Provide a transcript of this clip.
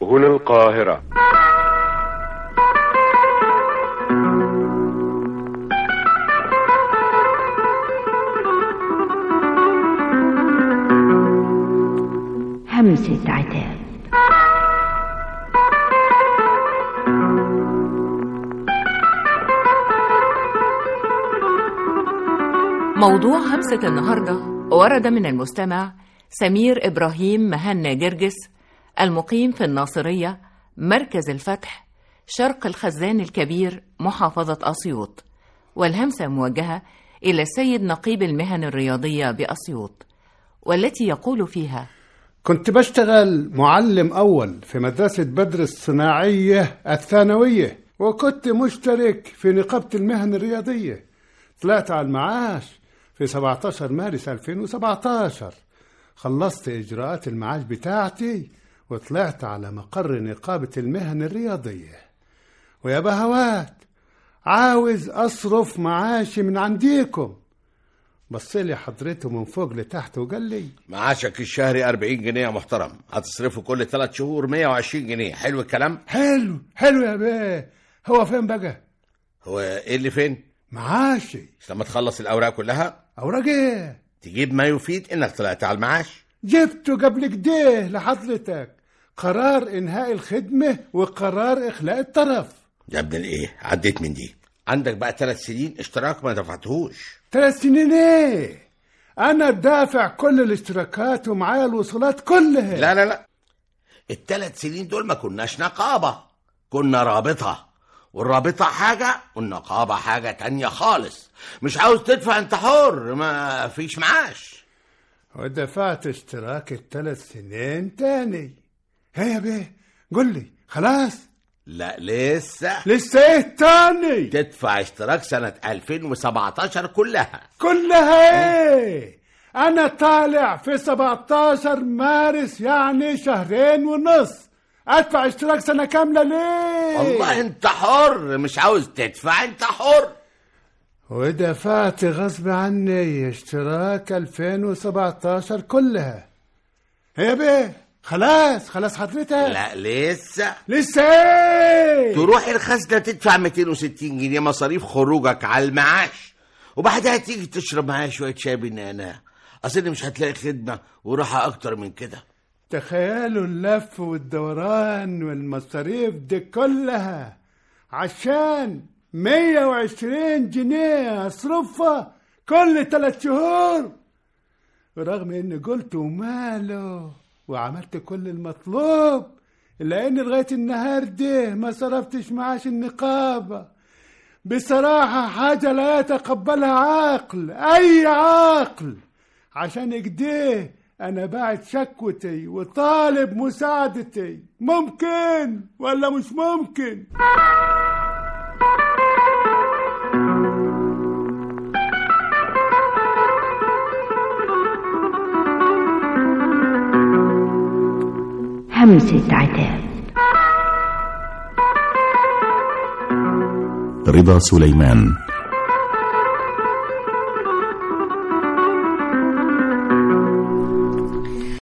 هنا القاهرة همسة عتاب موضوع همسة النهاردة ورد من المستمع سمير إبراهيم مهنا جرجس المقيم في الناصرية مركز الفتح شرق الخزان الكبير محافظة أسيوط والهمسة موجهة إلى السيد نقيب المهن الرياضية بأسيوط والتي يقول فيها كنت بشتغل معلم أول في مدرسة بدر الصناعية الثانوية وكنت مشترك في نقابة المهن الرياضية طلعت على المعاش في 17 مارس 2017 خلصت إجراءات المعاش بتاعتي وطلعت على مقر نقابة المهن الرياضية ويا بهوات عاوز أصرف معاشي من عنديكم بصلي حضرته من فوق لتحت وقال لي معاشك الشهري 40 جنيه يا محترم هتصرفه كل ثلاث شهور 120 جنيه حلو الكلام حلو حلو يا بيه هو فين بقى هو ايه اللي فين معاشي لما تخلص الاوراق كلها أوراق إيه تجيب ما يفيد انك طلعت على المعاش جبته قبل كده لحضرتك قرار إنهاء الخدمة وقرار إخلاء الطرف يا ابن الايه عديت من دي عندك بقى ثلاث سنين اشتراك ما دفعتهوش ثلاث سنين ايه انا دافع كل الاشتراكات ومعايا الوصولات كلها لا لا لا الثلاث سنين دول ما كناش نقابة كنا رابطة والرابطة حاجة والنقابة حاجة تانية خالص مش عاوز تدفع انت حر ما فيش معاش ودفعت اشتراك الثلاث سنين تاني هيا بيه قول لي خلاص لا لسه لسه ايه تاني تدفع اشتراك سنة 2017 كلها كلها ايه انا طالع في 17 مارس يعني شهرين ونص ادفع اشتراك سنة كاملة ليه والله انت حر مش عاوز تدفع انت حر ودفعت غصب عني اشتراك 2017 كلها هيا بيه خلاص خلاص حضرتك لا لسه لسه ايه تروح الخزنة تدفع 260 جنيه مصاريف خروجك على المعاش وبعدها تيجي تشرب معايا شوية شاي بالنعناع أصل مش هتلاقي خدمة وراحة أكتر من كده تخيلوا اللف والدوران والمصاريف دي كلها عشان 120 جنيه اصرفها كل ثلاث شهور ورغم اني قلت وماله وعملت كل المطلوب الا اني لغايه النهار ده ما صرفتش معاش النقابه بصراحه حاجه لا يتقبلها عقل اي عقل عشان كده انا باعت شكوتي وطالب مساعدتي ممكن ولا مش ممكن همسة عتاب رضا سليمان